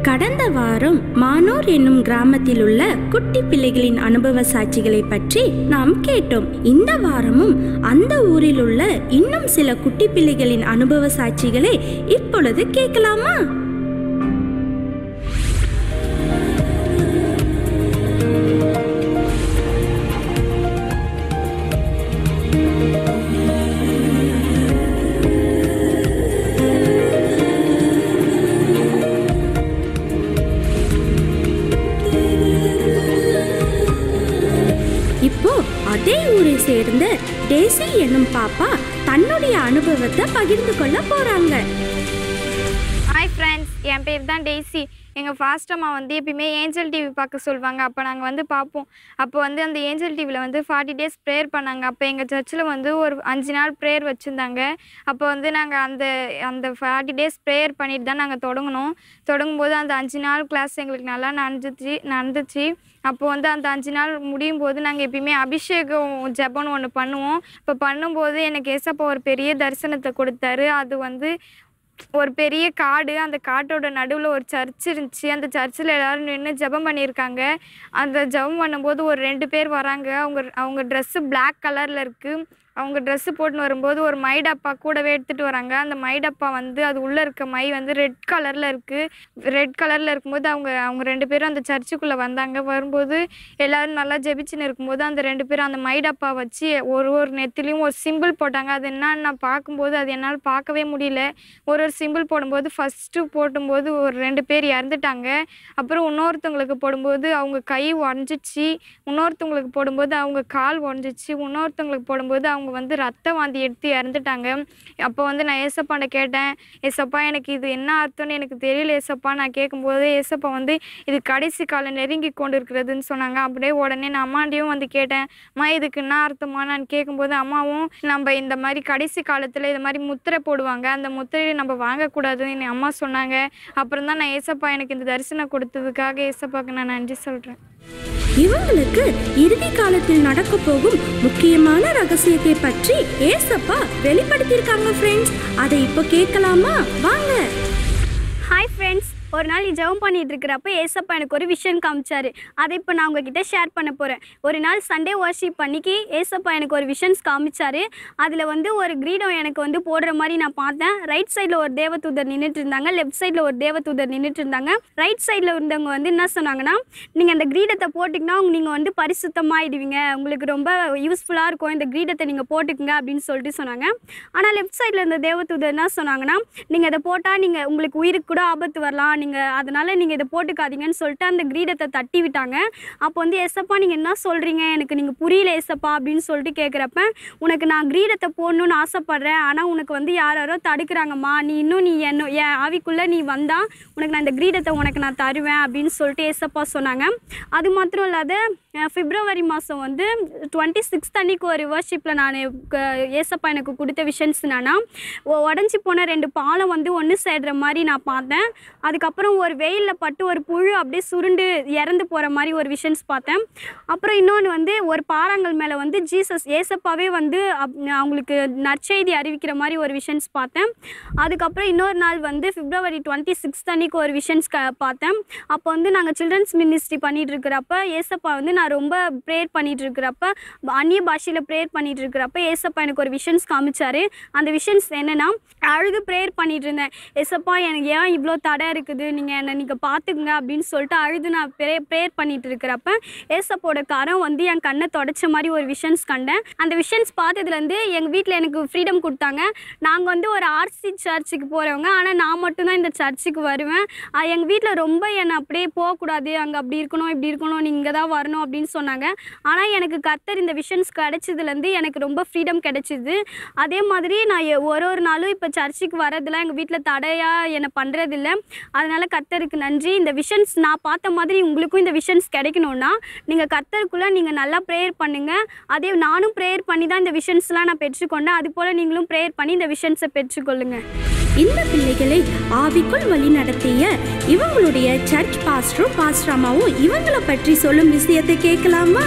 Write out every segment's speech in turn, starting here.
கடந்த வாரம் மானூர் என்னும் கிராமத்தில் உள்ள குட்டி பிள்ளைகளின் அனுபவ சாட்சிகளை பற்றி நாம் கேட்டோம் இந்த வாரமும் அந்த ஊரில் உள்ள இன்னும் சில குட்டி பிள்ளைகளின் அனுபவ சாட்சிகளை இப்பொழுது கேட்கலாமா இப்போ அதே ஊரை சேர்ந்த டேசி என்னும் பாப்பா தன்னுடைய அனுபவத்தை பகிர்ந்து கொள்ள போறாங்க ஹாய் ஃப்ரெண்ட்ஸ் என் பேர் தான் டெய்ஸி எங்கள் ஃபாஸ்ட் அம்மா வந்து எப்பயுமே ஏஞ்சல் டிவி பார்க்க சொல்லுவாங்க அப்போ நாங்கள் வந்து பார்ப்போம் அப்போ வந்து அந்த ஏஞ்சல் டிவியில் வந்து ஃபார்ட்டி டேஸ் ப்ரேயர் பண்ணாங்க அப்போ எங்கள் சர்ச்சில் வந்து ஒரு அஞ்சு நாள் ப்ரேயர் வச்சுருந்தாங்க அப்போ வந்து நாங்கள் அந்த அந்த ஃபார்ட்டி டேஸ் ப்ரேயர் பண்ணிட்டு தான் நாங்கள் தொடங்கினோம் தொடங்கும்போது அந்த அஞ்சு நாள் கிளாஸ் எங்களுக்கு நல்லா நடந்துச்சு நடந்துச்சு அப்போ வந்து அந்த அஞ்சு நாள் முடியும் போது நாங்கள் எப்பயுமே அபிஷேகம் ஜெபம்னு ஒன்று பண்ணுவோம் இப்போ பண்ணும்போது எனக்கு ஏசப்பா ஒரு பெரிய தரிசனத்தை கொடுத்தாரு அது வந்து ஒரு பெரிய காடு அந்த காட்டோட நடுவில் ஒரு சர்ச் இருந்துச்சு அந்த சர்ச்சில் எல்லாரும் நின்று ஜெபம் பண்ணியிருக்காங்க அந்த ஜெபம் பண்ணும்போது ஒரு ரெண்டு பேர் வராங்க அவங்க அவங்க ட்ரெஸ்ஸு Black கலரில் இருக்குது அவங்க ட்ரெஸ்ஸு போட்டுன்னு வரும்போது ஒரு மை டப்பா கூடவே எடுத்துகிட்டு வராங்க அந்த மை டப்பா வந்து அது உள்ளே இருக்க மை வந்து ரெட் கலரில் இருக்குது ரெட் கலரில் இருக்கும்போது அவங்க அவங்க ரெண்டு பேரும் அந்த சர்ச்சுக்குள்ளே வந்தாங்க வரும்போது எல்லோரும் நல்லா ஜெபிச்சுன்னு இருக்கும்போது அந்த ரெண்டு பேரும் அந்த மை டப்பா வச்சு ஒரு ஒரு நெத்திலையும் ஒரு சிம்பிள் போட்டாங்க அது என்னன்னு நான் பார்க்கும்போது அது என்னால் பார்க்கவே முடியல ஒரு ஒரு சிம்பிள் போடும்போது ஃபஸ்ட்டு போடும்போது ஒரு ரெண்டு பேர் இறந்துட்டாங்க அப்புறம் இன்னொருத்தவங்களுக்கு போடும்போது அவங்க கை உடஞ்சிச்சு இன்னொருத்தவங்களுக்கு போடும்போது அவங்க கால் உடஞ்சிச்சு இன்னொருத்தவங்களுக்கு போடும்போது அவங்க வந்து ரத்த வாந்தி எடுத்து இறந்துட்டாங்க அப்போ வந்து நான் ஏசப்பாண்ட கேட்டேன் ஏசப்பா எனக்கு இது என்ன அர்த்தம்னு எனக்கு தெரியல ஏசப்பா நான் கேட்கும்போது ஏசப்பா வந்து இது கடைசி காலம் நெருங்கி கொண்டு இருக்கிறதுன்னு சொன்னாங்க அப்படியே உடனே நான் அம்மாண்டையும் வந்து கேட்டேன் அம்மா இதுக்கு என்ன அர்த்தமா நான் கேட்கும்போது அம்மாவும் நம்ம இந்த மாதிரி கடைசி காலத்தில் இது மாதிரி முத்திரை போடுவாங்க அந்த முத்திரையை நம்ம வாங்கக்கூடாதுன்னு என் அம்மா சொன்னாங்க அப்புறம் தான் நான் ஏசப்பா எனக்கு இந்த தரிசனம் கொடுத்ததுக்காக ஏசப்பாக்கு நான் நன்றி சொல்கிறேன் இவங்களுக்கு இறுதி காலத்தில் நடக்க போகும் முக்கியமான ரகசியத்தை பற்றி ஏசப்பா வெளிப்படுத்தியிருக்காங்க ஃப்ரெண்ட்ஸ் அதை இப்போ கேட்கலாமா வாங்க ஹாய் ஃப்ரெண்ட்ஸ் ஒரு நாள் ஜெபம் பண்ணிட்டு இருக்கிறப்ப ஏசப்பா எனக்கு ஒரு விஷயம் காமிச்சாரு அதை இப்போ நான் உங்ககிட்ட ஷேர் பண்ண போகிறேன் ஒரு நாள் சண்டே வர்ஷிப் பண்ணிக்கு ஏசப்பா எனக்கு ஒரு விஷன்ஸ் காமிச்சாரு அதில் வந்து ஒரு கிரீடம் எனக்கு வந்து போடுற மாதிரி நான் பார்த்தேன் ரைட் சைடில் ஒரு தேவதூதர் நின்றுட்டு இருந்தாங்க லெஃப்ட் சைடில் ஒரு தேவதூதர் நின்றுட்டு இருந்தாங்க ரைட் சைடில் இருந்தவங்க வந்து என்ன சொன்னாங்கன்னா நீங்கள் அந்த கிரீடத்தை போட்டிங்கன்னா நீங்கள் வந்து பரிசுத்தமாயிடுவீங்க உங்களுக்கு ரொம்ப யூஸ்ஃபுல்லாக இருக்கும் இந்த கிரீடத்தை நீங்கள் போட்டுக்குங்க அப்படின்னு சொல்லிட்டு சொன்னாங்க ஆனால் லெஃப்ட் சைடில் இருந்த தேவதூதர் என்ன சொன்னாங்கன்னா நீங்கள் இதை போட்டால் நீங்கள் உங்களுக்கு உயிருக்கு கூட ஆபத்து வரலாம் நீங்கள் அதனால் நீங்கள் இதை போட்டுக்காதீங்கன்னு சொல்லிட்டு அந்த கிரீடத்தை தட்டி விட்டாங்க அப்போ வந்து எஸ்அப்பா நீங்கள் என்ன சொல்கிறீங்க எனக்கு நீங்கள் புரியல எஸ்அப்பா அப்படின்னு சொல்லிட்டு கேட்குறப்ப உனக்கு நான் கிரீடத்தை போடணும்னு ஆசைப்பட்றேன் ஆனால் உனக்கு வந்து யார் யாரோ தடுக்கிறாங்கம்மா நீ இன்னும் நீ என்ன என் ஆவிக்குள்ளே நீ வந்தால் உனக்கு நான் இந்த கிரீடத்தை உனக்கு நான் தருவேன் அப்படின்னு சொல்லிட்டு ஏசப்பா சொன்னாங்க அது மாத்திரம் இல்லாத அஹ், பிப்ரவரி மாதம் வந்து டுவெண்ட்டி சிக்ஸ்த் அன்னைக்கு ஒரு வர்ஷிப்பில் நான் ஏசப்பா எனக்கு கொடுத்த விஷன்ஸ் என்னன்னா உடஞ்சி போன ரெண்டு பாலம் வந்து ஒன்று சேர்ற மாதிரி நான் பார்த்தேன் அதுக்கப்புறம் ஒரு வெயிலில் பட்டு ஒரு புழு அப்படியே சுருண்டு இறந்து போகிற மாதிரி ஒரு விஷன்ஸ் பார்த்தேன் அப்புறம் இன்னொன்று வந்து ஒரு பாறாங்கல் மேலே வந்து ஜீசஸ் ஏசப்பாவே வந்து அப்- அவங்களுக்கு நற்செய்தி அறிவிக்கிற மாதிரி ஒரு விஷன்ஸ் பார்த்தேன் அதுக்கப்புறம் இன்னொரு நாள் வந்து பிப்ரவரி டுவெண்ட்டி சிக்ஸ்த் அன்னைக்கு ஒரு விஷன்ஸ் க பார்த்தேன் அப்போ வந்து நாங்கள் சில்ட்ரன்ஸ் மினிஸ்ட்ரி பண்ணிட்டு இருக்கிறப்ப ஏசப்பா வந்து நான் ரொம்ப ப்ரேயர் பண்ணிட்டு இருக்கிறப்ப அந்நிய பாஷையில் ப்ரேயர் பண்ணிட்டு இருக்கிறப்ப ஏசப்பா எனக்கு ஒரு விஷன்ஸ் காமிச்சாரு அந்த விஷன்ஸ் என்னன்னா அழுது ப்ரேயர் பண்ணிட்டு இருந்தேன் ஏசப்பா எனக்கு ஏன் இவ்வளோ தடை இருக்குது நீங்கள் என்னை நீங்கள் பார்த்துக்குங்க அப்படின்னு சொல்லிட்டு அழுது நான் ப்ரே ப்ரேயர் பண்ணிட்டு இருக்கிறப்ப ஏசப்போட கரம் வந்து என் கண்ணை தொடச்ச மாதிரி ஒரு விஷன்ஸ் கண்டேன் அந்த விஷன்ஸ் பார்த்ததுலேருந்து எங்கள் வீட்டில் எனக்கு ஃப்ரீடம் கொடுத்தாங்க நாங்கள் வந்து ஒரு ஆர்சி சர்ச்சுக்கு போகிறவங்க ஆனால் நான் மட்டும்தான் இந்த சர்ச்சுக்கு வருவேன் எங்கள் வீட்டில் ரொம்ப என்னை அப்படியே போகக்கூடாது அங்கே அப்படி இருக்கணும் இப்படி இருக்கணும் நீ இங்கே தான் வரணும் அப்படின்னு சொன்னாங்க ஆனால் எனக்கு கர்த்தர் இந்த விஷன்ஸ் கிடைச்சதுலேருந்து எனக்கு ரொம்ப ஃப்ரீடம் கிடைச்சிது அதே மாதிரி நான் எ- ஒரு ஒரு நாளும் இப்போ சர்ச்சுக்கு வரதெல்லாம் எங்கள் வீட்டில் தடையாக என்னை பண்ணுறதில்ல அதனால் கர்த்தருக்கு நன்றி இந்த விஷன்ஸ் நான் பார்த்த மாதிரி உங்களுக்கும் இந்த விஷன்ஸ் கிடைக்கணும்னா நீங்கள் கர்த்தருக்குள்ளே நீங்கள் நல்லா ப்ரேயர் பண்ணுங்கள் அதே நானும் ப்ரேயர் பண்ணி தான் இந்த விஷன்ஸ்லாம் நான் பெற்றுக்கொண்டேன் அது போல் நீங்களும் ப்ரேயர் பண்ணி இந்த விஷன்ஸை பெற்றுக்கொள்ளுங்கள் இந்த பிள்ளைகளை ஆவிக்குள் வழி நடத்திய இவங்களுடைய சர்ச் பாஸ்டரும் பாஸ்டராமாவும் இவங்களை பற்றி சொல்லும் விஷயத்தை கேட்கலாமா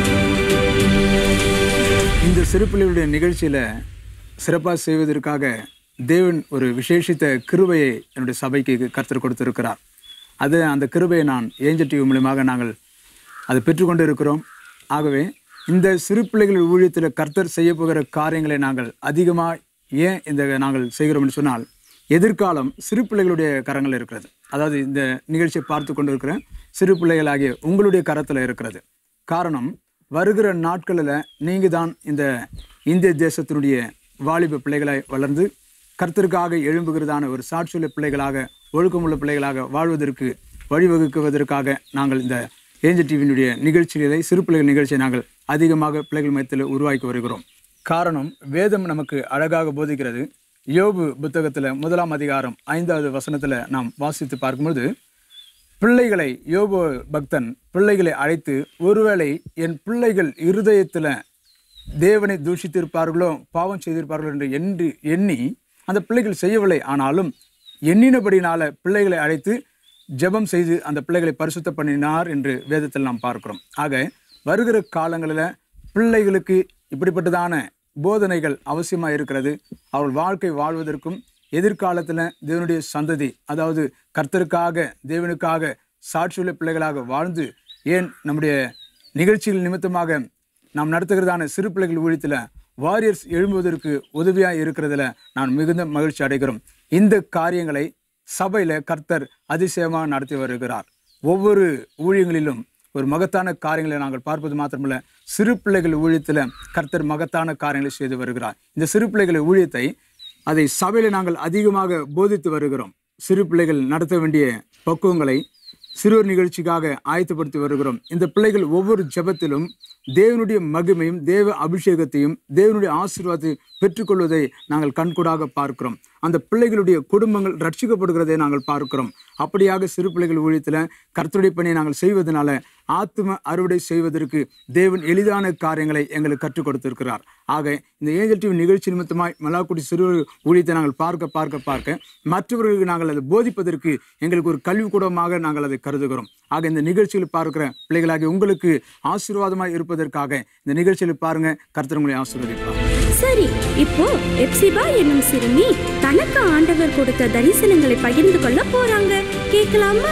இந்த சிறுபிள்ளைகளுடைய நிகழ்ச்சியில் சிறப்பாக செய்வதற்காக தேவன் ஒரு விசேஷித்த கிருபையை என்னுடைய சபைக்கு கர்த்தர் கொடுத்திருக்கிறார் அது அந்த கிருபையை நான் ஏஞ்சல் டிவி மூலியமாக நாங்கள் அதை பெற்றுக்கொண்டு இருக்கிறோம் ஆகவே இந்த சிறு பிள்ளைகள் ஊழியத்தில் கர்த்தர் செய்ய போகிற காரியங்களை நாங்கள் அதிகமாக ஏன் இந்த நாங்கள் செய்கிறோம்னு சொன்னால் எதிர்காலம் சிறு பிள்ளைகளுடைய கரங்கள் இருக்கிறது அதாவது இந்த நிகழ்ச்சியை பார்த்து கொண்டு இருக்கிற சிறு பிள்ளைகளாகிய உங்களுடைய கரத்தில் இருக்கிறது காரணம் வருகிற நாட்களில் நீங்கள் தான் இந்த இந்திய தேசத்தினுடைய வாலிப பிள்ளைகளாய் வளர்ந்து கர்த்தருக்காக எழும்புகிறதான ஒரு சாட்சியுள்ள பிள்ளைகளாக ஒழுக்கமுள்ள பிள்ளைகளாக வாழ்வதற்கு வழிவகுக்குவதற்காக நாங்கள் இந்த ஏஞ்சல் டிவியினுடைய நிகழ்ச்சிகளை சிறு பிள்ளைகள் நிகழ்ச்சியை நாங்கள் அதிகமாக பிள்ளைகள் மையத்தில் உருவாக்கி வருகிறோம் காரணம் வேதம் நமக்கு அழகாக போதிக்கிறது யோபு புத்தகத்தில் முதலாம் அதிகாரம் ஐந்தாவது வசனத்தில் நாம் வாசித்து பார்க்கும்போது பிள்ளைகளை யோபு பக்தன் பிள்ளைகளை அழைத்து ஒருவேளை என் பிள்ளைகள் இருதயத்தில் தேவனை தூஷித்திருப்பார்களோ பாவம் செய்திருப்பார்களோ என்று எண்ணி எண்ணி அந்த பிள்ளைகள் செய்யவில்லை ஆனாலும் எண்ணினபடினால பிள்ளைகளை அழைத்து ஜெபம் செய்து அந்த பிள்ளைகளை பரிசுத்த பண்ணினார் என்று வேதத்தில் நாம் பார்க்கிறோம் ஆக வருகிற காலங்களில் பிள்ளைகளுக்கு இப்படிப்பட்டதான போதனைகள் அவசியமாக இருக்கிறது அவர்கள் வாழ்க்கை வாழ்வதற்கும் எதிர்காலத்தில் தேவனுடைய சந்ததி அதாவது கர்த்தருக்காக தேவனுக்காக சாட்சியுள்ள பிள்ளைகளாக வாழ்ந்து ஏன் நம்முடைய நிகழ்ச்சிகள் நிமித்தமாக நாம் நடத்துகிறதான சிறு பிள்ளைகள் ஊழியத்தில் வாரியர்ஸ் எழும்புவதற்கு உதவியாக இருக்கிறதுல நான் மிகுந்த மகிழ்ச்சி அடைகிறோம் இந்த காரியங்களை சபையில் கர்த்தர் அதிசயமாக நடத்தி வருகிறார் ஒவ்வொரு ஊழியங்களிலும் ஒரு மகத்தான காரியங்களை நாங்கள் பார்ப்பது மாத்திரமல்ல சிறு பிள்ளைகள் ஊழியத்தில் கர்த்தர் மகத்தான காரியங்களை செய்து வருகிறார் இந்த சிறு பிள்ளைகள் ஊழியத்தை அதை சபையில் நாங்கள் அதிகமாக போதித்து வருகிறோம் சிறு பிள்ளைகள் நடத்த வேண்டிய பக்குவங்களை சிறுவர் நிகழ்ச்சிக்காக ஆயத்தப்படுத்தி வருகிறோம் இந்த பிள்ளைகள் ஒவ்வொரு ஜெபத்திலும் தேவனுடைய மகிமையும் தேவ அபிஷேகத்தையும் தேவனுடைய ஆசீர்வாதத்தை பெற்றுக்கொள்வதை நாங்கள் கண்கூடாக பார்க்கிறோம் அந்த பிள்ளைகளுடைய குடும்பங்கள் ரட்சிக்கப்படுகிறதை நாங்கள் பார்க்கிறோம் அப்படியாக சிறு பிள்ளைகள் ஊழியத்தில் கர்த்தருடைய பணியை நாங்கள் செய்வதனால ஆத்ம அறுவடை செய்வதற்கு தேவன் எளிதான காரியங்களை எங்களுக்கு கற்றுக் கொடுத்திருக்கிறார் ஆக இந்த ஏஞ்சல் டிவி நிகழ்ச்சி நிமித்தமாய் மலாக்குடி சிறுவர் ஊழியத்தை நாங்கள் பார்க்க பார்க்க பார்க்க மற்றவர்களுக்கு நாங்கள் அதை போதிப்பதற்கு எங்களுக்கு ஒரு கல்விக்கூடமாக நாங்கள் அதை கருதுகிறோம் ஆக இந்த நிகழ்ச்சியில் பார்க்கிற பிள்ளைகளாகிய உங்களுக்கு ஆசீர்வாதமாய் இருப்பதற்காக இந்த நிகழ்ச்சியில் பாருங்க கர்த்தர் உங்களை ஆசீர்வதிப்பார் சரி இப்போ எப்சிபா என்னும் சிறுமி தனக்கு ஆண்டவர் கொடுத்த தரிசனங்களை பகிர்ந்து கொள்ள போறாங்க கேட்கலாமா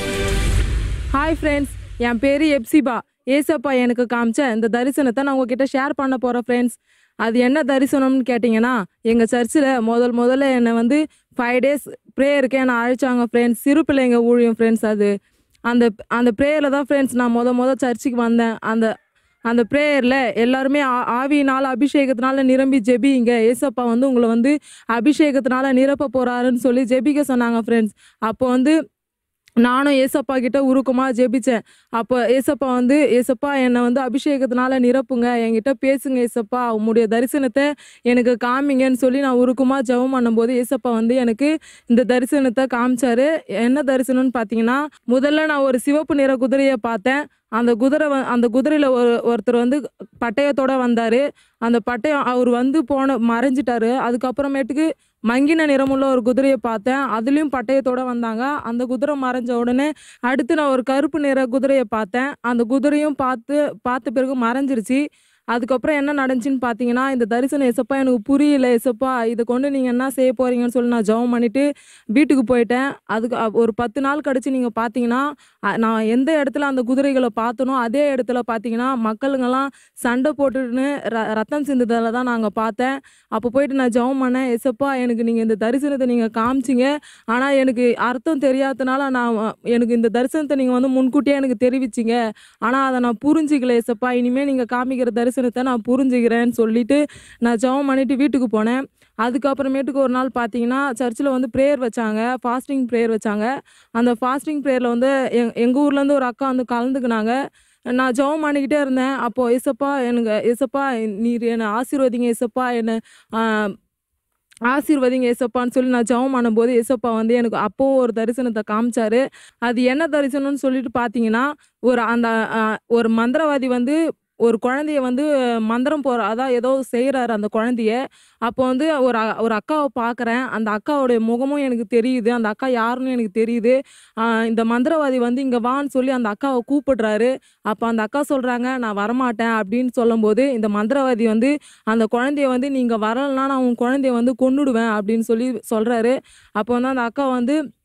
ஹாய் ஃப்ரெண்ட்ஸ் என் பேர் எப்சிபா ஏசப்பா எனக்கு காமிச்ச இந்த தரிசனத்தை நான் உங்ககிட்ட ஷேர் பண்ண போகிறேன் ஃப்ரெண்ட்ஸ் அது என்ன தரிசனம்னு கேட்டிங்கன்னா எங்கள் சர்ச்சில் முதல் முதல்ல என்னை வந்து ஃபைவ் டேஸ் ப்ரேயருக்கு என்னை அழைச்சாங்க ஃப்ரெண்ட்ஸ் சிறு பிள்ளைங்க ஊழியம் ஃப்ரெண்ட்ஸ் அது அந்த அந்த ப்ரேயரில் தான் ஃப்ரெண்ட்ஸ் நான் முத முத சர்ச்சுக்கு வந்தேன் அந்த அந்த ப்ரேயரில் எல்லாருமே ஆ- ஆவியினால அபிஷேகத்தினால நிரம்பி ஜெபிங்க ஏசப்பா வந்து உங்களை வந்து அபிஷேகத்தினால நிரப்ப போகிறாருன்னு சொல்லி ஜெபிக்க சொன்னாங்க ஃப்ரெண்ட்ஸ் அப்போ வந்து நானும் ஏசப்பா கிட்ட உருக்கமாக ஜெபிச்சேன் அப்போ ஏசப்பா வந்து ஏசப்பா என்னை வந்து அபிஷேகத்தினால நிரப்புங்க என்கிட்ட பேசுங்க ஏசப்பா உம்முடைய தரிசனத்தை எனக்கு காமிங்கன்னு சொல்லி நான் உருக்கமாக ஜெபம் பண்ணும்போது ஏசப்பா வந்து எனக்கு இந்த தரிசனத்தை காமிச்சாரு என்ன தரிசனம்னு பார்த்தீங்கன்னா முதல்ல நான் ஒரு சிவப்பு நிற குதிரையை பார்த்தேன் அந்த குதிரை வ- அந்த குதிரையில் ஒரு ஒருத்தர் வந்து பட்டயத்தோட வந்தார் அந்த பட்டயம் அவர் வந்து போன மறைஞ்சிட்டாரு அதுக்கப்புறமேட்டுக்கு மங்கின நிறமுள்ள ஒரு குதிரையை பார்த்தேன் அதுலேயும் பட்டயத்தோட வந்தாங்க அந்த குதிரை மறைஞ்ச உடனே அடுத்து நான் ஒரு கருப்பு நிற குதிரையை பார்த்தேன் அந்த குதிரையும் பார்த்து பார்த்த பிறகு மறைஞ்சிருச்சு அதுக்கப்புறம் என்ன நடந்துச்சுன்னு பார்த்தீங்கன்னா இந்த தரிசனம் எசப்பா எனக்கு புரியல எசப்பா இதை கொண்டு நீங்கள் என்ன செய்ய போறீங்கன்னு சொல்லி நான் ஜெபம் பண்ணிட்டு வீட்டுக்கு போயிட்டேன் அதுக்கு அ- ஒரு பத்து நாள் கழிச்சு நீங்கள் பார்த்தீங்கன்னா அ- நான் எந்த இடத்துல அந்த குதிரைகளை பார்த்தனோ அதே இடத்துல பார்த்தீங்கன்னா மக்களுங்கெல்லாம் சண்டை போட்டுன்னு ர ரத்தம் சிந்துதலை தான் நாங்கள் பார்த்தேன் அப்போ போயிட்டு நான் ஜெபம் பண்ணேன் எசப்பா எனக்கு நீங்கள் இந்த தரிசனத்தை நீங்கள் காமிச்சிங்க ஆனால் எனக்கு அர்த்தம் தெரியாதனால நான் அ, எனக்கு இந்த தரிசனத்தை நீங்கள் வந்து முன்கூட்டியே எனக்கு தெரிவிச்சிங்க ஆனால் அதை நான் புரிஞ்சிக்கல ஏசப்பா இனிமேல் நீங்கள் காமிக்கிற தரிசனத்தை நான் புரிஞ்சுக்கிறேன்னு சொல்லிட்டு நான் ஜெபம் பண்ணிட்டு வீட்டுக்கு போனேன் அதுக்கப்புறமேட்டுக்கு ஒரு நாள் பார்த்தீங்கன்னா சர்ச்சில் வந்து ப்ரேயர் வச்சாங்க ஃபாஸ்டிங் ப்ரேயர் வச்சாங்க அந்த ஃபாஸ்டிங் ப்ரேயரில் வந்து எங் எங்கள் ஊர்லேருந்து ஒரு அக்கா வந்து கலந்துக்கினாங்க நான் ஜெபம் பண்ணிக்கிட்டே இருந்தேன் அப்போது ஏசப்பா எனக்கு ஏசப்பா நீர் என்னை ஆசீர்வதிங்க ஏசப்பா என்னை ஆஹ், ஆசீர்வதிங்க ஏசப்பான்னு சொல்லி நான் ஜெபம் பண்ணும்போது ஏசப்பா வந்து எனக்கு அப்போ ஒரு தரிசனத்தை காமிச்சாரு அது என்ன தரிசனம்னு சொல்லிட்டு பார்த்தீங்கன்னா ஒரு அந்த ஆஹ், ஒரு மந்திரவாதி வந்து ஒரு குழந்தைய வந்து மந்திரம் போற அதான் ஏதோ செய்கிறாரு அந்த குழந்தைய அப்போ வந்து ஒரு அ- ஒரு அக்காவை பார்க்குறேன் அந்த அக்காவோடைய முகமும் எனக்கு தெரியுது அந்த அக்கா யாருன்னு எனக்கு தெரியுது ஆஹ் இந்த மந்திரவாதி வந்து இங்கே வான்னு சொல்லி அந்த அக்காவை கூப்பிடுறாரு அப்போ அந்த அக்கா சொல்கிறாங்க நான் வரமாட்டேன் அப்படின்னு சொல்லும்போது இந்த மந்திரவாதி வந்து அந்த குழந்தைய வந்து நீங்கள் வரலைன்னா நான் உன் குழந்தைய வந்து கொன்னுடுவேன் அப்படின்னு சொல்லி சொல்கிறாரு அப்போ வந்து அந்த அக்கா வந்து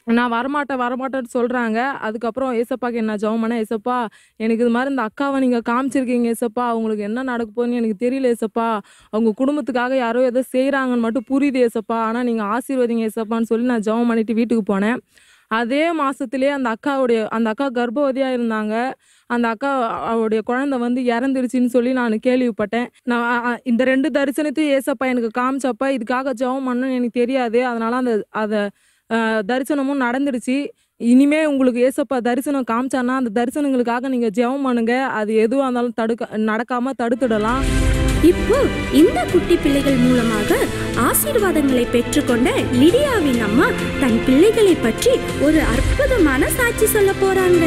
நான் வரமாட்டேன் வரமாட்டேன்னு சொல்கிறாங்க அதுக்கப்புறம் ஏசப்பாக்கு என்ன ஜெபம் பண்ணேன் ஏசப்பா எனக்கு இது மாதிரி இந்த அக்காவை நீங்கள் காமிச்சிருக்கீங்க ஏசப்பா அவங்களுக்கு என்ன நடக்க போகுதுன்னு எனக்கு தெரியல ஏசப்பா அவங்க குடும்பத்துக்காக யாரோ ஏதோ செய்கிறாங்கன்னு மட்டும் புரியுது ஏசப்பா ஆனால் நீங்கள் ஆசீர்வதிங்க ஏசப்பான்னு சொல்லி நான் ஜெபம் பண்ணிட்டு வீட்டுக்கு போனேன் அதே மாசத்திலேயே அந்த அக்காவுடைய அந்த அக்கா கர்ப்பவதியாக இருந்தாங்க அந்த அக்கா அவருடைய குழந்தை வந்து இறந்துடுச்சின்னு சொல்லி நான் கேள்விப்பட்டேன் நான் அ- அ- இந்த ரெண்டு தரிசனத்தையும் ஏசப்பா எனக்கு காமிச்சப்ப இதுக்காக ஜெபம் பண்ணணும்னு எனக்கு தெரியாது அதனால அந்த அதை தரிசனமும் நடந்துடுச்சு இனிமே உங்களுக்கு ஏசப்பா தரிசனம் காமிச்சானா அந்த தரிசனங்களுக்காக நீங்க ஜெபம் பண்ணுங்க அது எதுவாக இருந்தாலும் தடுக்க நடக்காம தடுத்துடலாம் இப்போ இந்த குட்டி பிள்ளைகள் மூலமாக ஆசீர்வாதங்களை பெற்றுக்கொண்ட லிடியாவின் அம்மா தன் பிள்ளைகளை பற்றி ஒரு அற்புதமான சாட்சி சொல்ல போறாங்க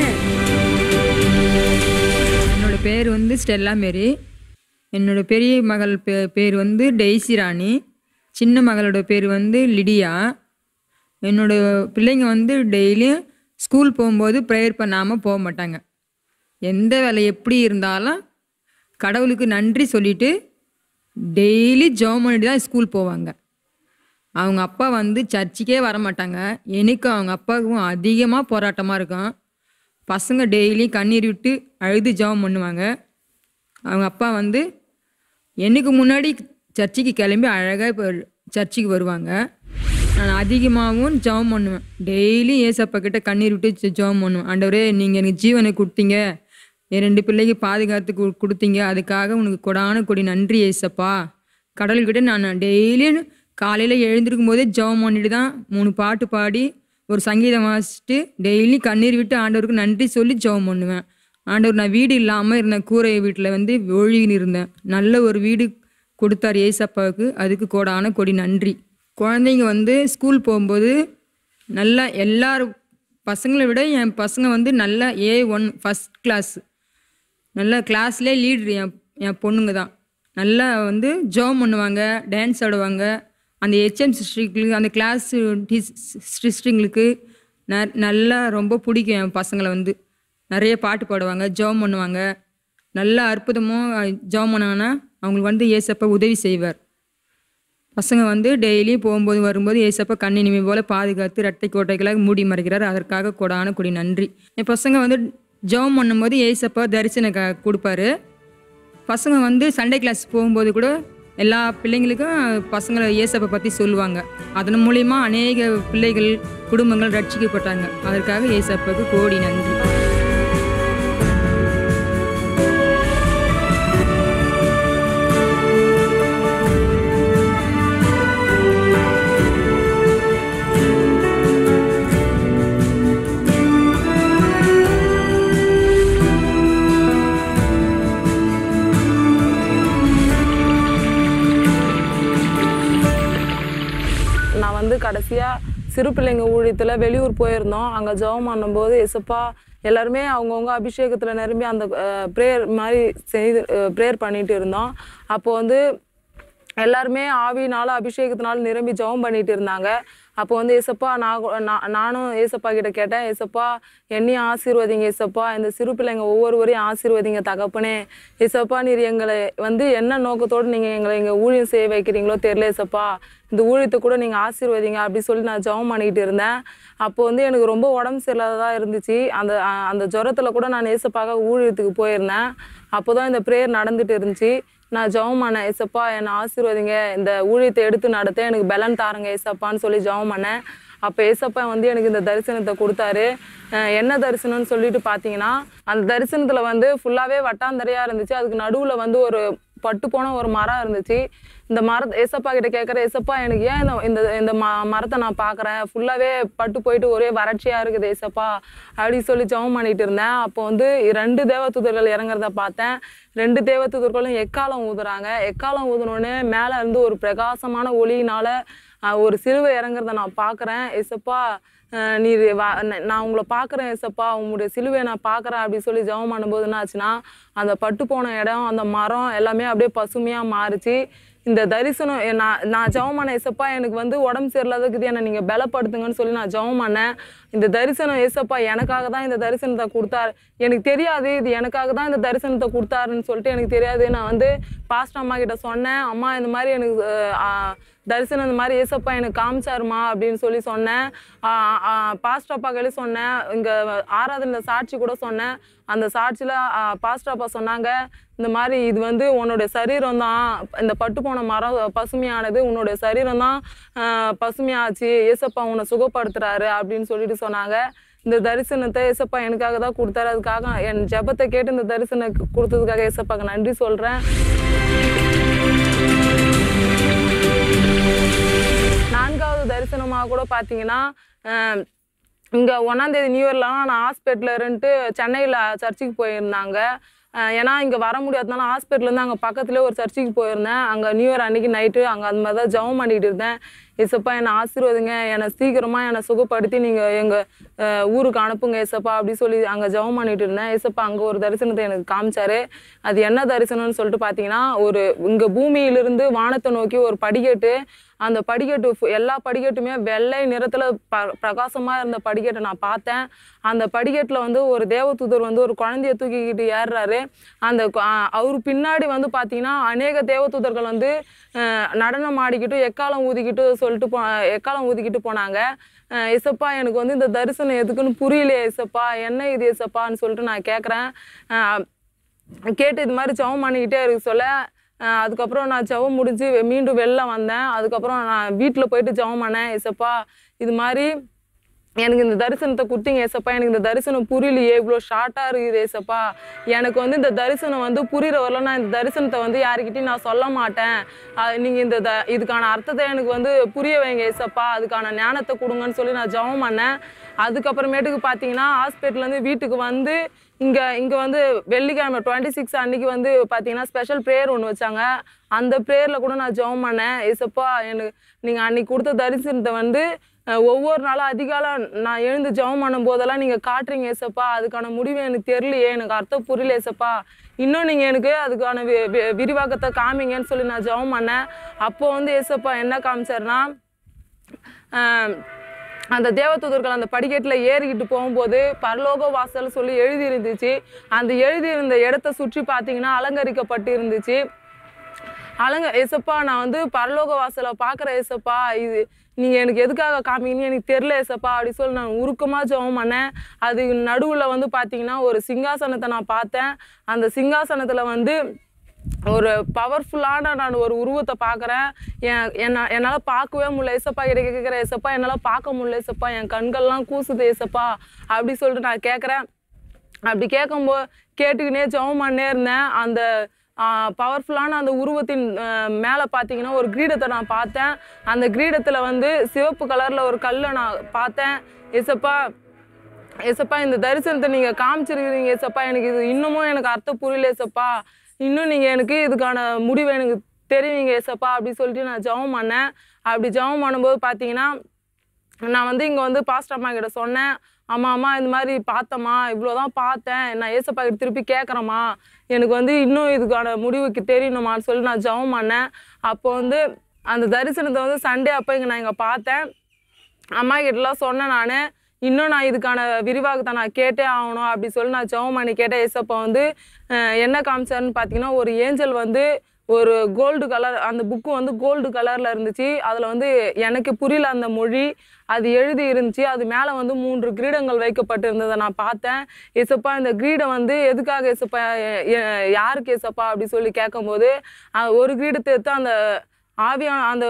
என்னோட பேர் வந்து ஸ்டெல்லா மேரி என்னோட பெரிய மகள் பே பேர் வந்து டெய்சி ராணி சின்ன மகளோட பேர் வந்து லிடியா என்னோட பிள்ளைங்க வந்து டெய்லியும் ஸ்கூல் போகும்போது ப்ரேயர் பண்ணாமல் போக மாட்டாங்க எந்த வேலை எப்படி இருந்தாலும் கடவுளுக்கு நன்றி சொல்லிட்டு டெய்லி ஜெபம் பண்ணிட்டு தான் ஸ்கூல் போவாங்க அவங்க அப்பா வந்து சர்ச்சுக்கே வர மாட்டாங்க எனக்கும் அவங்க அப்பாவுக்கும் அதிகமாக போராட்டமாக இருக்கும் பசங்க டெய்லி கண்ணீர் விட்டு அழுது ஜெபம் பண்ணுவாங்க அவங்க அப்பா வந்து எனக்கு முன்னாடி சர்ச்சுக்கு கிளம்பி அழகாக இப்போ சர்ச்சுக்கு வருவாங்க நான் அதிகமாகவும் ஜெபம் பண்ணுவேன் டெய்லி ஏசப்பா கிட்ட கண்ணீர் விட்டு ஜெ- ஜெபம் பண்ணுவேன் ஆண்டவரே நீங்கள் எனக்கு ஜீவனை கொடுத்தீங்க என் ரெண்டு பிள்ளைக்கு பாதுகாத்து கு- கொடுத்தீங்க அதுக்காக உனக்கு கொடான கொடி நன்றி ஏசப்பா கடவுள்கிட்ட நான் டெய்லியும் காலையில் எழுந்திருக்கும் போதே ஜெபம் பண்ணிட்டு தான் மூணு பாட்டு பாடி ஒரு சங்கீதம் வாசிச்சுட்டு டெய்லி கண்ணீர் விட்டு ஆண்டவருக்கு நன்றி சொல்லி ஜெபம் பண்ணுவேன் ஆண்டவர் நான் வீடு இல்லாமல் இருந்தேன் கூரை வீட்டில் வந்து ஒழுகின்னு இருந்தேன் நல்ல ஒரு வீடு கொடுத்தார் ஏசப்பாவுக்கு அதுக்கு கோடான கொடி நன்றி குழந்தைங்க வந்து ஸ்கூல் போகும்போது நல்லா எல்லாரும் பசங்களை விட என் பசங்க வந்து நல்லா ஏ ஒன் ஃபஸ்ட் கிளாஸ் நல்லா கிளாஸ்லேயே லீடர் என் என் பொண்ணுங்க தான் நல்லா வந்து ஜோம் பண்ணுவாங்க டான்ஸ் ஆடுவாங்க அந்த ஹெச்எம் சிஸ்டருக்கு அந்த கிளாஸ் சிஸ்டருங்களுக்கு ந நல்லா ரொம்ப பிடிக்கும் என் பசங்களை வந்து நிறைய பாட்டு பாடுவாங்க ஜோம் பண்ணுவாங்க நல்லா அற்புதமாக ஜோம் பண்ணாங்கன்னா அவங்களுக்கு வந்து ஏசப்பா உதவி செய்வார் பசங்க வந்து டெய்லியும் போகும்போது வரும்போது ஏசப்பா கண்ணினிமை போல பாதுகாத்து ரெட்டை கோட்டைகளாக மூடி மறைக்கிறார் அதற்காக கொடான கொடி நன்றி என் பசங்க வந்து ஜெபம் பண்ணும்போது ஏசப்பா தரிசனம் க கொடுப்பாரு பசங்க வந்து சண்டே கிளாஸ் போகும்போது கூட எல்லா பிள்ளைங்களுக்கும் பசங்களை ஏசப்பை பற்றி சொல்லுவாங்க அதன் மூலியமா அநேக பிள்ளைகள் குடும்பங்கள் ரட்சிக்கப்பட்டாங்க அதற்காக ஏசப்பாவுக்கு கோடி நன்றி நான் வந்து கடைசியாக சிறு பிள்ளைங்க ஊழியத்தில் வெளியூர் போயிருந்தோம் அங்கே ஜெபம் பண்ணும்போது எசப்பா எல்லாருமே அவங்கவுங்க அபிஷேகத்தில் நிரம்பி அந்த ப்ரேயர் மாதிரி செய்து ப்ரேயர் பண்ணிட்டு இருந்தோம் அப்போ வந்து எல்லாருமே ஆவினால அபிஷேகத்தினால நிரம்பி ஜெபம் பண்ணிட்டு இருந்தாங்க அப்போ வந்து ஏசப்பா நான் கூ- நான் நானும் ஏசப்பா கிட்ட கேட்டேன் ஏசப்பா என்னையும் ஆசீர்வதிங்க ஏசப்பா இந்த சிறு பிள்ளைங்க ஒவ்வொருவரையும் ஆசீர்வதிங்க தகப்பனே ஏசப்பா நீர் எங்களை வந்து என்ன நோக்கத்தோடு நீங்கள் எங்களை இங்கே ஊழியம் செய்ய வைக்கிறீங்களோ தெரியல ஏசப்பா இந்த ஊழியத்தை கூட நீங்கள் ஆசீர்வதிங்க அப்படி சொல்லி நான் ஜெபம் பண்ணிக்கிட்டு இருந்தேன் அப்போ வந்து எனக்கு ரொம்ப உடம்பு சரியில்லாததா இருந்துச்சு அந்த அ- அந்த ஜுரத்தில் கூட நான் ஏசப்பாக ஊழியத்துக்கு போயிருந்தேன் அப்போ தான் இந்த ப்ரேயர் நடந்துட்டு இருந்துச்சு நான் ஜெபம் பண்ணேன் ஏசப்பா என்னை ஆசீர்வதிங்க இந்த ஊழியத்தை எடுத்து நடத்த எனக்கு பலன் தாருங்க ஏசப்பான்னு சொல்லி ஜெபம் பண்ணேன் அப்போ ஏசப்பா வந்து எனக்கு இந்த தரிசனத்தை கொடுத்தாரு அஹ் என்ன தரிசனம்னு சொல்லிட்டு பார்த்தீங்கன்னா அந்த தரிசனத்தில் வந்து ஃபுல்லாகவே வட்டாந்தரையாக இருந்துச்சு அதுக்கு நடுவில் வந்து ஒரு பட்டு போன ஒரு மரம் இருந்துச்சு இந்த மரத்தை ஏசப்பா கிட்ட கேட்குற ஏசப்பா எனக்கு ஏன் இந்த இந்த இந்த ம மரத்தை நான் பார்க்குறேன் ஃபுல்லாகவே பட்டு போயிட்டு ஒரே வறட்சியாக இருக்குது ஏசப்பா அப்படின்னு சொல்லி ஜெபம் பண்ணிட்டு இருந்தேன் அப்போ வந்து ரெண்டு தேவதூதர்கள் இறங்குறத பார்த்தேன் ரெண்டு தேவதூதர்களும் எக்காலம் ஊதுறாங்க எக்காலம் ஊதுனோடனே மேலே இருந்து ஒரு பிரகாசமான ஒளியினால அஹ், ஒரு சிலுவை இறங்குறத நான் பார்க்குறேன் ஏசப்பா அஹ் நீர் வா- ந- நான் உங்களை பார்க்குறேன் ஏசப்பா உங்களுடைய சிலுவையை நான் பார்க்குறேன் அப்படின்னு சொல்லி ஜெபம் பண்ணும்போது என்ன ஆச்சுன்னா அந்த பட்டு போன இடம் அந்த மரம் எல்லாமே அப்படியே பசுமையாக மாறுச்சு இந்த தரிசனம் எ- நான் நான் ஜெபம் பண்ண ஏசப்பா எனக்கு வந்து உடம்பு சரியில்லாததுக்கு என்னை நீங்கள் பலப்படுத்துங்கன்னு சொல்லி நான் ஜெபம் பண்ணேன் இந்த தரிசனம் ஏசப்பா எனக்காக தான் இந்த தரிசனத்தை கொடுத்தாரு எனக்கு தெரியாது இது எனக்காக தான் இந்த தரிசனத்தை கொடுத்தாருன்னு சொல்லிட்டு எனக்கு தெரியாது நான் வந்து பாஸ்டர் அம்மா கிட்ட சொன்னேன் அம்மா இந்த மாதிரி எனக்கு அஹ், ஆ, தரிசனம் இந்த மாதிரி ஏசப்பா எனக்கு காமிச்சாருமா அப்படின்னு சொல்லி சொன்னேன் பாஸ்டர் அப்பாக்களே சொன்னேன் இங்கே ஆராதனையில் சாட்சி கூட சொன்னேன் அந்த சாட்சியில் பாஸ்டர் அப்பா சொன்னாங்க இந்த மாதிரி இது வந்து உன்னுடைய சரீரம் தான் இந்த பட்டு போன மரம் பசுமையானது உன்னுடைய சரீரம் தான் பசுமையாச்சு ஏசப்பா உன்னை சுகப்படுத்துறாரு அப்படின்னு சொல்லிட்டு சொன்னாங்க இந்த தரிசனத்தை ஏசப்பா எனக்காக தான் கொடுத்தாரு அதுக்காக என் ஜெபத்தை கேட்டு இந்த தரிசனம் கொடுத்ததுக்காக ஏசப்பாக்கு நன்றி சொல்கிறேன் நான்காவது தரிசனமாக கூட பார்த்தீங்கன்னா அஹ், இங்கே ஒன்றாந்தேதி நியூ இயர்லாம் நான் ஹாஸ்பிட்டலில் இருந்துட்டு சென்னையில் சர்ச்சுக்கு போயிருந்தாங்க அஹ், ஏன்னா இங்கே வர முடியாதனால ஹாஸ்பிட்டல்லேருந்து அங்கே பக்கத்துலேயே ஒரு சர்ச்சுக்கு போயிருந்தேன் அங்கே நியூ இயர் அன்னைக்கு நைட்டு அங்கே அந்த மாதிரி தான் ஜெபம் பண்ணிட்டு இருந்தேன் ஏசப்பா என்னை ஆசீர்வதிங்க என்னை சீக்கிரமாக என்னை சுகப்படுத்தி நீங்கள் எங்கள் ஊருக்கு அனுப்புங்க ஏசப்பா அப்படி சொல்லி அங்கே ஜெபம் பண்ணிட்டு இருந்தேன் ஏசப்பா அங்கே ஒரு தரிசனத்தை எனக்கு காமிச்சாரு அது என்ன தரிசனம்னு சொல்லிட்டு பார்த்தீங்கன்னா ஒரு இங்கே பூமியிலிருந்து வானத்தை நோக்கி ஒரு படிக்கட்டு அந்த படிக்கட்டு ஃபு- எல்லா படிக்கட்டுமே வெள்ளை நிறத்தில் ப பிரகாசமாக இருந்த படிக்கட்டை நான் பார்த்தேன் அந்த படிக்கட்டில் வந்து ஒரு தேவதூதர் வந்து ஒரு குழந்தைய தூக்கிக்கிட்டு ஏறுறாரு அந்த கு- ஆ, அவர் பின்னாடி வந்து பார்த்தீங்கன்னா அநேக தேவதூதர்கள் வந்து அஹ், நடனம் ஆடிக்கிட்டு எக்காலம் ஊதிக்கிட்டு சொல்லிட்டு போ எக்காலம் ஊதிக்கிட்டு போனாங்க அஹ், இசப்பா எனக்கு வந்து இந்த தரிசனம் எதுக்குன்னு புரியலையே இசப்பா என்ன இது இசப்பான்னு சொல்லிட்டு நான் கேட்குறேன் கேட்டு இது மாதிரி ஜெபம் பண்ணிக்கிட்டே இருக்க சொல்ல அஹ் அதுக்கப்புறம் நான் ஜெபம் முடிஞ்சு வெ- மீண்டும் வெளில வந்தேன் அதுக்கப்புறம் நான் வீட்டில் போயிட்டு ஜெபம் பண்ணேன் ஏசப்பா இது மாதிரி எனக்கு இந்த தரிசனத்தை கொடுத்தீங்க ஏசப்பா எனக்கு இந்த தரிசனம் புரியலையே இவ்வளோ ஷார்ட்டாக இருக்குது ஏசப்பா எனக்கு வந்து இந்த தரிசனம் வந்து புரிகிற வரல நான் இந்த தரிசனத்தை வந்து யாருக்கிட்டையும் நான் சொல்ல மாட்டேன் நீங்கள் இந்த த இதுக்கான அர்த்தத்தை எனக்கு வந்து புரிய வைங்க ஏசப்பா அதுக்கான ஞானத்தை கொடுங்கன்னு சொல்லி நான் ஜெபம் பண்ணேன் அதுக்கப்புறமேட்டுக்கு பார்த்தீங்கன்னா ஹாஸ்பிட்டல்லேருந்து வீட்டுக்கு வந்து இங்கே இங்கே வந்து வெள்ளிக்கிழமை டுவெண்ட்டி சிக்ஸ் அன்னைக்கு வந்து பார்த்தீங்கன்னா ஸ்பெஷல் ப்ரேயர் ஒன்று வச்சாங்க அந்த ப்ரேயரில் கூட நான் ஜெபம் பண்ணேன் ஏசப்பா எனக்கு நீங்கள் அன்னைக்கு கொடுத்த தரிசனத்தை வந்து அஹ், ஒவ்வொரு நாளும் அதிகாலம் நான் எழுந்து ஜெபம் பண்ணும் போதெல்லாம் நீங்கள் காட்டுறீங்க ஏசப்பா அதுக்கான முடிவு எனக்கு தெரியலையே எனக்கு அர்த்தம் புரியல ஏசப்பா இன்னும் நீங்கள் எனக்கு அதுக்கான வி- வி- விரிவாக்கத்தை காமிங்கன்னு சொல்லி நான் ஜெபம் பண்ணேன் அப்போ வந்து ஏசப்பா என்ன காமிச்சாருன்னா ஆம், அந்த தேவதூதர்கள் அந்த படிக்கட்டில் ஏறிக்கிட்டு போகும்போது பரலோக வாசல் சொல்லி எழுதி இருந்துச்சு அந்த எழுதி இருந்த இடத்த சுற்றி பார்த்தீங்கன்னா அலங்கரிக்கப்பட்டு இருந்துச்சு அலங்க ஏசப்பா நான் வந்து பரலோக வாசலை பார்க்குற ஏசப்பா இது நீங்கள் எனக்கு எதுக்காக காமிங்கன்னு எனக்கு தெரில ஏசப்பா அப்படி சொல்லி நான் உருக்கமாக ஜெபம் பண்ணேன் அது நடுவில் வந்து பார்த்தீங்கன்னா ஒரு சிங்காசனத்தை நான் பார்த்தேன் அந்த சிங்காசனத்தில் வந்து ஒரு பவர்ஃபுல்லான நான் ஒரு உருவத்தை பார்க்குறேன் என் என்ன என்னால் பார்க்கவே முடியல ஏசப்பா கிட்ட கேட்குற ஏசப்பா என்னால் பார்க்க முடியல ஏசப்பா என் கண்கள்லாம் கூசுது ஏசப்பா அப்படி சொல்லிட்டு நான் கேட்குறேன் அப்படி கேட்கும்போது கேட்டுக்கினே ஜெபம் பண்ணே இருந்தேன் அந்த பவர்ஃபுல்லான அந்த உருவத்தின் மேலே பார்த்தீங்கன்னா ஒரு கிரீடத்தை நான் பார்த்தேன் அந்த கிரீடத்தில் வந்து சிவப்பு கலரில் ஒரு கல்லை நான் பார்த்தேன் ஏசப்பா ஏசப்பா இந்த தரிசனத்தை நீங்கள் காமிச்சிருக்கிறீங்க ஏசப்பா எனக்கு இது இன்னமும் எனக்கு அர்த்தம் புரியல ஏசப்பா இன்னும் நீங்கள் எனக்கு இதுக்கான முடிவை எனக்கு தெரிவிங்க ஏசப்பா அப்படி சொல்லிட்டு நான் ஜெபம் பண்ணேன் அப்படி ஜெபம் பண்ணும்போது பார்த்தீங்கன்னா நான் வந்து இங்கே வந்து பாஸ்டர் அம்மா கிட்ட சொன்னேன் அம்மா அம்மா இந்த மாதிரி பார்த்தம்மா இவ்வளோதான் பார்த்தேன் நான் ஏசப்பா கிட்ட திருப்பி கேட்குறேம்மா எனக்கு வந்து இன்னும் இதுக்கான முடிவுக்கு தெரியணுமான்னு சொல்லி நான் ஜெபம் பண்ணேன் அப்போ வந்து அந்த தரிசனத்தை வந்து சண்டே அப்போ இங்கே நான் இங்கே பார்த்தேன் அம்மா கிட்டலாம் சொன்னேன் நான் இன்னும் நான் இதுக்கான விரிவாகத்தை நான் கேட்டே ஆகணும் அப்படி சொல்லி நான் ஜெபம் பண்ணி கேட்டேன் ஏசப்பா வந்து அஹ், என்ன காமிச்சாருன்னு பார்த்தீங்கன்னா ஒரு ஏஞ்சல் வந்து ஒரு கோல்டு கலர் அந்த புக்கு வந்து கோல்டு கலரில் இருந்துச்சு அதில் வந்து எனக்கு புரியல அந்த மொழி அது எழுதி இருந்துச்சு அது மேலே வந்து மூன்று கிரீடங்கள் வைக்கப்பட்டிருந்ததை நான் பார்த்தேன் ஏசப்பா இந்த கிரீடம் வந்து எதுக்காக ஏசப்பா எ- எ- யாருக்கு ஏசப்பா அப்படி சொல்லி கேட்கும்போது அஹ், ஒரு கிரீடத்தை எடுத்து அந்த ஆவியான அந்த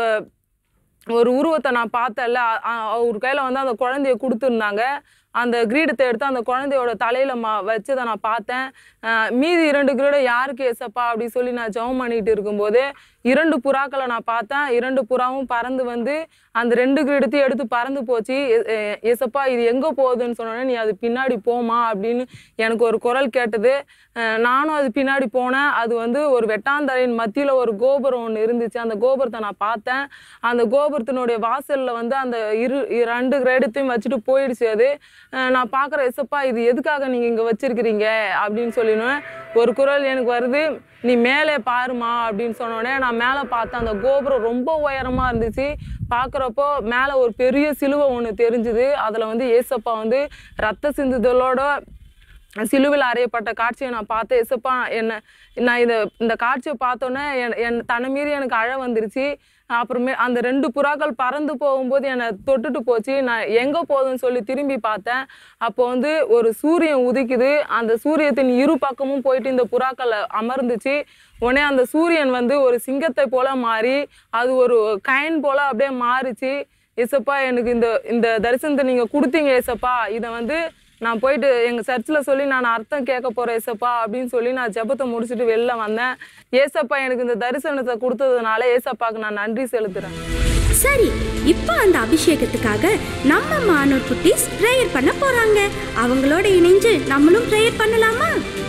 ஒரு உருவத்தை நான் பார்த்தேன்ல அ- அ- அவர் கையில் வந்து அந்த குழந்தைய கொடுத்துருந்தாங்க அந்த கிரீடத்தை எடுத்து அந்த குழந்தையோட தலையில் மா வச்சதை நான் பார்த்தேன் அஹ் மீதி இரண்டு கிரீடம் யாருக்கு ஏசப்பா அப்படி சொல்லி நான் ஜெபம் பண்ணிட்டு இருக்கும்போது இரண்டு புறாக்களை நான் பார்த்தேன் இரண்டு புறாவும் பறந்து வந்து அந்த ரெண்டு கிரீடத்தையும் எடுத்து பறந்து போச்சு எ- எ- ஏசப்பா இது எங்கே போகுதுன்னு சொன்னோன்னே நீ அது பின்னாடி போமா அப்படின்னு எனக்கு ஒரு குரல் கேட்டது அஹ் நானும் அது பின்னாடி போனேன் அது வந்து ஒரு வெட்டாந்தரையின் மத்தியில் ஒரு கோபுரம் ஒன்று இருந்துச்சு அந்த கோபுரத்தை நான் பார்த்தேன் அந்த கோபுரத்தினுடைய வாசலில் வந்து அந்த இரு இ- ரெண்டு கிரேடத்தையும் வச்சுட்டு போயிடுச்சு அது அஹ் நான் பார்க்குற எசப்பா இது எதுக்காக நீங்கள் இங்கே வச்சிருக்கிறீங்க அப்படின்னு சொல்லினேன் ஒரு குரல் எனக்கு வருது நீ மேலே பாருமா அப்படின்னு சொன்னோடனே நான் மேலே பார்த்தேன் அந்த கோபுரம் ரொம்ப உயரமாக இருந்துச்சு பார்க்குறப்போ மேலே ஒரு பெரிய சிலுவை ஒன்று தெரிஞ்சுது அதில் வந்து ஏசப்பா வந்து ரத்த சிந்துதலோட சிலுவில் அறையப்பட்ட காட்சியை நான் பார்த்தேன் எசப்பா என்ன நான் இதை இந்த காட்சியை பார்த்தோன்னே என் என் தன்னை மீறி எனக்கு அழ வந்துருச்சு அப்புறமே அந்த ரெண்டு புறாக்கள் பறந்து போகும்போது என்னை தொட்டுட்டு போச்சு நான் எங்கே போகுதுன்னு சொல்லி திரும்பி பார்த்தேன் அப்போ வந்து ஒரு சூரியன் உதிக்குது அந்த சூரியத்தின் இரு பக்கமும் போயிட்டு இந்த புறாக்கள் அமர்ந்துச்சு உடனே அந்த சூரியன் வந்து ஒரு சிங்கத்தை போல மாறி அது ஒரு கயன் போல அப்படியே மாறிச்சு ஏசப்பா எனக்கு இந்த இந்த தரிசனத்தை நீங்கள் கொடுத்தீங்க ஏசப்பா இதை வந்து நான் போயிட்டு எங்கள் சர்ச்சில் சொல்லி நான் அர்த்தம் கேட்க போகிறேன் ஏசப்பா அப்படின்னு சொல்லி நான் ஜெபத்தை முடிச்சுட்டு வெளில வந்தேன் ஏசப்பா எனக்கு இந்த தரிசனத்தை கொடுத்ததுனால ஏசப்பாவுக்கு நான் நன்றி செலுத்துகிறேன் சரி இப்போ அந்த அபிஷேகத்துக்காக நம்ம மானூர் குட்டீஸ் ப்ரேயர் பண்ண போறாங்க அவங்களோட இணைஞ்சு நம்மளும் ப்ரேயர் பண்ணலாமா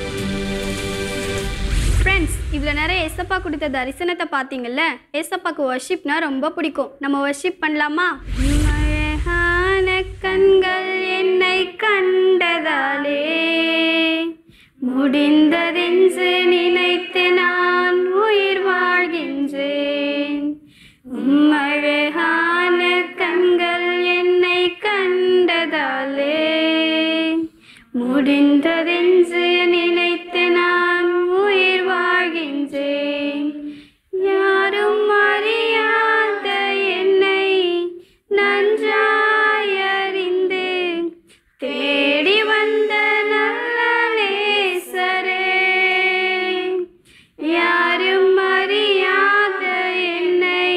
ஃப்ரெண்ட்ஸ் இவ்வளோ நேரம் ஏசப்பா கொடுத்த தரிசனத்தை பார்த்தீங்கல்ல ஏசப்பாக்கு வர்ஷிப்னா ரொம்ப பிடிக்கும் நம்ம வர்ஷிப் பண்ணலாமா அழகான கண்கள் என்னை கண்டதாலே முடிந்ததென்று நினைத்து நான் உயிர் வாழ்கின்றேன் உம் அழகான கண்கள் என்னை கண்டதாலே முடிந்ததென்று நினைத்து நான் உயிர் வாழ்கின்றேன் யாரும் அறியாத என்னை நன்றாய் அறிந்து தேடி வந்த நல்ல நேசரே யாரும் அறியாத என்னை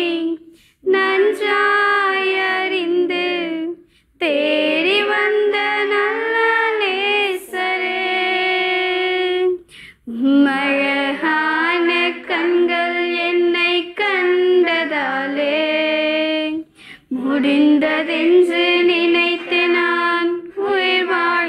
நன்றாய் அறிந்து தேடி வந்த நல்ல நேசரே மழகான கண்கள் என்னை கண்டதாலே முடிந்ததென்று நினைத்து நான் உயிர்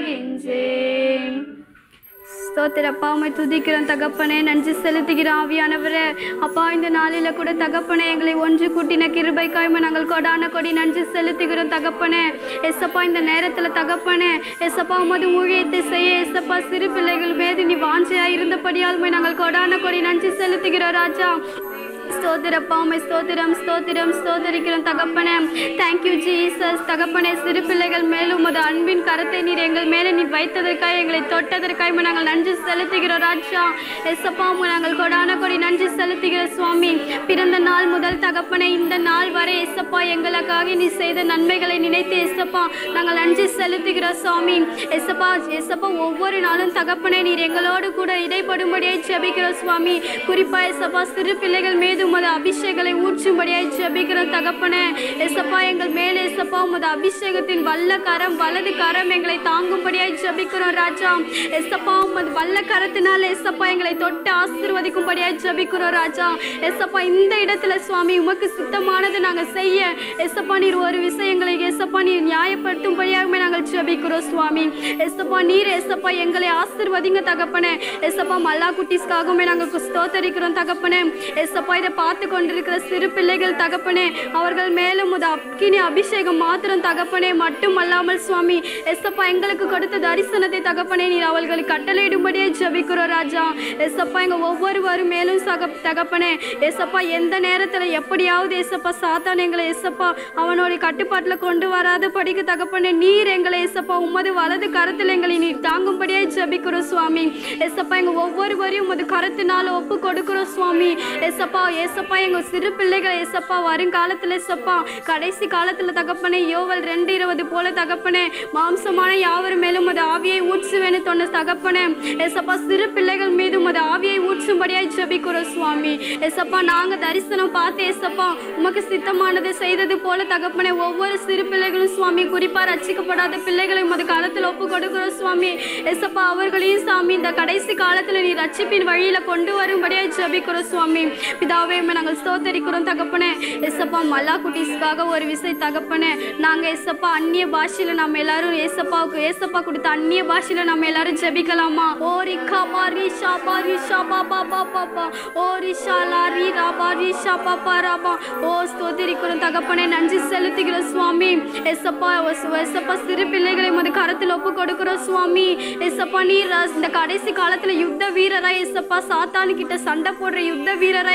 வாழ்கின்றேன் ஸ்தோத்திரப்பா உம்மை துதிக்கிறோம் தகப்பனே நன்றி செலுத்துகிறோம் ஆவியானவரே அப்பா இந்த நாளில் கூட தகப்பனே எங்களை ஒன்று கூட்டின கிருபை காய்மை நாங்கள் கொடான கொடி நன்றி செலுத்துகிறோம் தகப்பனே எசப்பா இந்த நேரத்தில் தகப்பனே எசப்பா உமது ஊழியத்தை செய்ய எசப்பா சிறு பிள்ளைகள் மீது நீ வாஞ்சையாக இருந்தபடியால் உம்மை நாங்கள் கொடான கொடி நன்றி செலுத்துகிறோம் ராஜா ஸ்தோத்திரப்பா உம்மை ஸ்தோத்திரம் ஸ்தோத்திரம் ஸ்தோத்திரிக்கிறோம் தகப்பனே தேங்க்யூ ஜீசஸ் தகப்பனே சிறு பிள்ளைகள் மேலும் உமது அன்பின் கரத்தை நீர் எங்கள் மேலே நீர் வைத்ததற்காக எங்களை தொட்டதற்காக உம்மை நாங்கள் நன்றி செலுத்துகிறோம் ராஜா எஸ்அப்பா உம்மை நாங்கள் கொடான கொடி நன்றி செலுத்துகிற சுவாமி பிறந்த நாள் முதல் தகப்பனே இந்த நாள் வரை எஸ்அப்பா எங்களுக்காக நீ செய்த நன்மைகளை நினைத்து எஸ்அப்பா நாங்கள் நன்றி செலுத்துகிற சுவாமி எஸ்அப்பா எஸ்அப்பா ஒவ்வொரு நாளும் தகப்பனே நீர் எங்களோடு கூட இடைப்படும்படியாய் ஜெபிக்கிற சுவாமி குறிப்பா எஸ்அப்பா சிறு பிள்ளைகள் மீது உமது அபிஷேகங்களை ஊற்றும்படியாய் ஜெபிக்கிற தகப்பனே எஸ்அப்பா எங்கள் மேலே எஸ்அப்பா உமது அபிஷேகத்தின் வல்ல கரம் வலது கரம் எங்களை தாங்கும்படியாய் ஜெபிக்கிறோம் ராஜா எஸ்அப்பா உமது வல்ல கரத்தினால எஸ்அப்பா எங்களை தொட்டு ஆசீர்வதிக்கும்படியாய் ஜெபிக்கிறோம் ராஜா எஸ்அப்பா இந்த இடத்துல சுவாமி உமக்கு சித்தமானது நாங்கள் செய்ய எஸ்அப்பா நீர் ஒரு விஷயங்களை எஸ்அப்பா நீர் நியாயப்படுத்தும்படியாகவே நாங்கள் ஜெபிக்கிறோம் சுவாமி எஸ்அப்பா நீர் எஸ்அப்பா எங்களை ஆசீர்வதிங்க தகப்பனே எஸ்அப்பா மல்லா குட்டீஸ்க்காகவுமே நாங்கள் ஸ்தோத்தரிக்கிறோம் தகப்பனே எஸ்அப்பா இதை பார்த்து கொண்டிருக்கிற சிறு பிள்ளைகள் தகப்பனே அவர்கள் மேலும் உத அக்கினி அபிஷேகம் மாத்திரம் தகப்பனே மட்டும் அல்லாமல் சுவாமி எஸ்அப்பா எங்களுக்கு கொடுத்த தரிசனத்தை தகப்பனே நீர் அவர்களுக்கு கட்டளையிடும்படியே ஜெபிக்கிறோம் ராஜா எஸ்அப்பா எங்க ஒவ்வொருவரும் மேலும் சக தகப்பனே எஸ்அப்பா எந்த நேரத்தில் எப்படியாவது எஸ்அப்பா சாத்தான் எங்களை எஸ்அப்பா அவனுடைய கட்டுப்பாட்டில் கொண்டு வராத படிக்க தகப்பனே நீர் எங்களை எஸ்அப்பா உமது வலது கரத்தில் எங்களை நீர் தாங்கும்படியே ஜெபிக்கிறோம் சுவாமி எஸ்அப்பா எங்க ஒவ்வொருவரையும் உமது கரத்தினால ஒப்பு கொடுக்கிறோம் சுவாமி எஸ்அப்பா ஏசப்பா எங்க சிறு பிள்ளைகளை ஏசப்பா வருங்காலத்துல ஏசப்பா கடைசி காலத்துல தகப்பனே யோவல் ரெண்டு இருபது போல தகப்பனே மாம்சமான யாவர் மேலும் உமது ஆவியை ஊற்றுவேன்னு சொன்ன தகப்பனே ஏசப்பா சிறு பிள்ளைகள் மீது உமது ஆவியை ஊற்றும்படியாய் ஜெபிக்கிறோம் சுவாமி ஏசப்பா நாங்க தரிசனம் பார்த்து ஏசப்பா உமக்கு சித்தமானது செய்தது போல தகப்பனே ஒவ்வொரு சிறு பிள்ளைகளும் சுவாமி குறிப்பா ரட்சிக்கப்படாத பிள்ளைகளை உமது காலத்தில் ஒப்பு கொடுக்கிறோம் சுவாமி ஏசப்பா அவர்களையும் சாமி இந்த கடைசி காலத்துல நீ ரட்சிப்பின் வழியில கொண்டு வரும்படியாய் ஜெபிக்கிறோம் சுவாமி பிதாவே உம்மை நாங்கள் ஸ்தோத்தரிக்கிறோம் தகப்பனே எஸ்அப்பா மல்லா குட்டீஸ்க்காக ஒரு விசை தகப்பனே நாங்க எஸ்அப்பா அந்நிய பாஷையில நம்ம எல்லாரும் ஏசப்பாவுக்கு ஏசப்பா கொடுத்த அந்நிய பாஷையில நம்ம எல்லாரும் ஜெபிக்கலாமா ஓ ரிகா பா ரிஷா பா ரிஷா பா பா பா பா பா ஓ ரிஷா லா ரி ரா பா ரிஷா பா பா ரா பா ஓ ஸ்தோத்திரிக்கிறோம் தகப்பனே நன்றி செலுத்துகிற சுவாமி எஸ்அப்பா எஸ்அப்பா சிறு பிள்ளைகளை உமது கரத்தில் ஒப்பு கொடுக்கிறோம் சுவாமி எஸ்அப்பா நீர் இந்த கடைசி காலத்துல யுத்த வீரரா எஸ்அப்பா சாத்தானு கிட்ட சண்டை போடுற யுத்த வீரரா எங்களை மாற்றி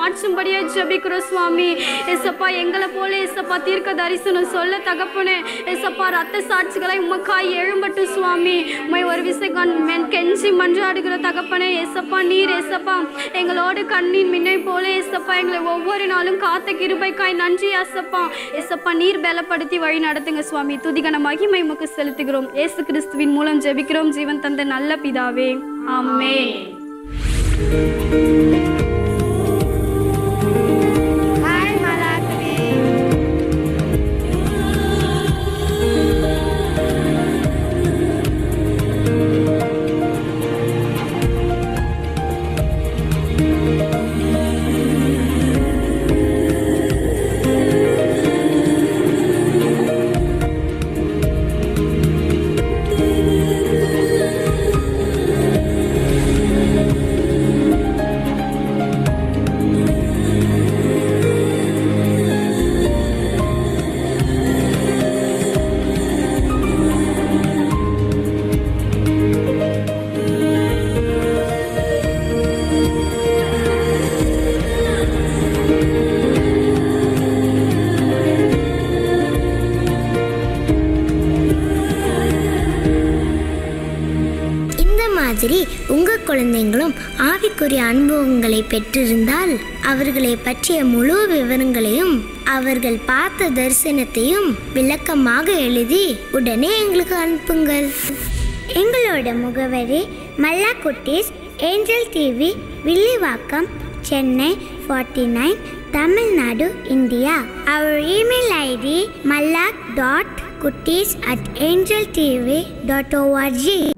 மாற்றும்படியா ஜெபிக்கிறோம் சுவாமி எசப்பா எங்களை போல எசப்பா தீர்க்க தரிசனம் சொல்ல தகப்பனே எசப்பா ரத்த சாட்சிகளை உமக்காய் எழும்பட்டும் சுவாமி உமை ஒரு விசை கெஞ்சி மன்றாடுகிற தகப்பனே எசப்பா நீர் எசப்பா எங்களோடு கண்ணின் மின்னை போல எசப்பா எங்களை ஒவ்வொரு நாளும் காத்த கிருபைக்காய் நன்றி எசப்பா எசப்பா நீர் பலப்படுத்தி வழி நடத்துங்க சுவாமி துதிகன மகிமை உமக்கு செலுத்துகிறோம் இயேசு கிறிஸ்துவின் மூலம் ஜெபிக்கிறோம் ஜீவன் தந்த நல்ல பிதாவே ஆமென் இந்த மாதிரி உங்க குழந்தைங்களும் ஆவிக்குரிய அனுபவங்களை பெற்றிருந்தால் அவர்களை பற்றிய முழு விவரங்களையும் அவர்கள் பார்த்த தரிசனத்தையும் விளக்கமாக எழுதி உடனே எங்களுக்கு அனுப்புங்கள் எங்களோட முகவரி மல்லா குட்டீஸ் angel TV Villivakkam Chennai forty nine Tamil Nadu India அவர் இமெயில் ஐடி மல்லாக் டாட் குட்டீஸ் at angel TV dot O R G